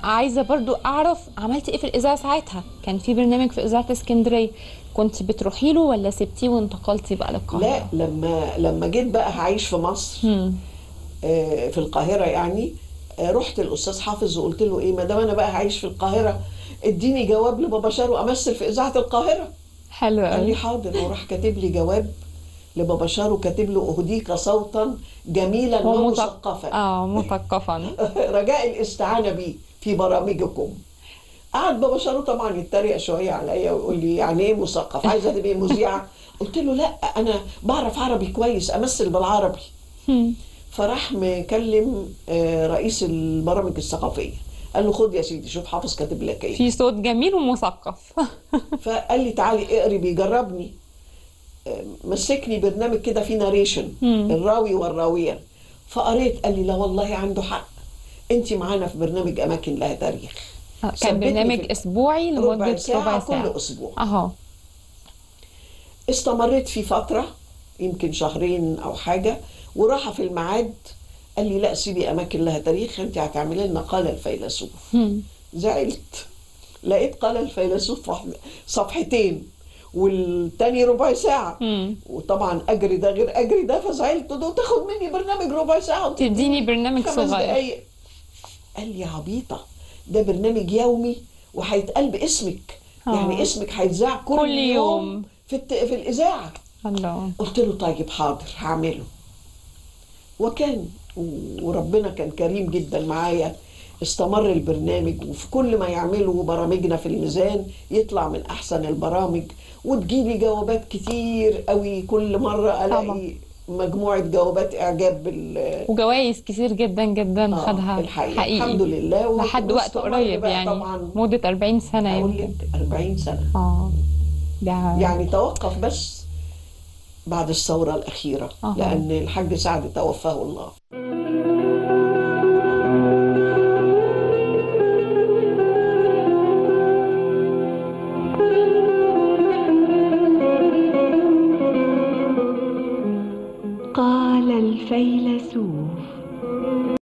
عايزه برضو اعرف عملتي ايه في الاذاعه ساعتها كان في برنامج في اذاعه اسكندريه كنت بتروحي له ولا سبتيه وانتقلتي بقى للقاهره لا لما لما جيت بقى هعيش في مصر مم. آه، في القاهره يعني آه، رحت الاستاذ حافظ وقلت له ايه ما دام انا بقى هعيش في القاهره اديني جواب لبابا شارو امثل في اذاعه القاهره حلو قال لي قوي حاضر وراح كاتب لي جواب لبابا شارو كاتب له اهديك صوتا جميلا ومثقفا اه مثقفا رجاء الاستعانه بي في برامجكم قعد بابا شارو طبعا يتريق شويه عليا ويقول لي يعني ايه مثقف عايزه تبقي مذيعه قلت له لا انا بعرف عربي كويس امثل بالعربي مم. فراح مكلم آه، رئيس البرامج الثقافيه قال له خد يا سيدي شوف حافظ كاتب لك ايه في صوت جميل ومثقف فقال لي تعالي اقري بيجربني آه، مسكني برنامج كده فيه ناريشن مم. الراوي والراويه فقريت قال لي لا والله عنده حق انت معانا في برنامج اماكن لها تاريخ كان ثبتني برنامج في اسبوعي ربع لمده ساعة ربع كل ساعه أسبوع اهو استمريت فيه فترة يمكن شهرين أو حاجة وراح في الميعاد قال لي لا سيبي أماكن لها تاريخ أنت هتعملي لنا قال الفيلسوف مم. زعلت لقيت قال الفيلسوف واحد- صفحتين والتاني ربع ساعة مم. وطبعا أجري ده غير أجري ده فزعلت ده تاخد مني برنامج ربع ساعة وتديني تديني برنامج خمس صغير دقايق قال لي يا عبيطة ده برنامج يومي وهيتقال باسمك آه. يعني اسمك هيتذاع كل, كل يوم يوم. في الت... في الإذاعة الله قلت له طيب حاضر هعمله وكان وربنا كان كريم جدا معايا استمر البرنامج وفي كل ما يعملوا برامجنا في الميزان يطلع من احسن البرامج وتجيلي جوابات كتير قوي كل مره الاقي مجموعه جوابات اعجاب بال وجوائز كتير جدا جدا آه، خدها الحقيقة. حقيقي الحمد لله و- لحد وقت واستمر قريب بقى يعني طبعاً. مدة 40 سنة اقول يمكن لك 40 سنه اه ده يعني توقف بس بعد الثوره الاخيره أها. لان الحاج سعد توفاه الله قال الفيلسوف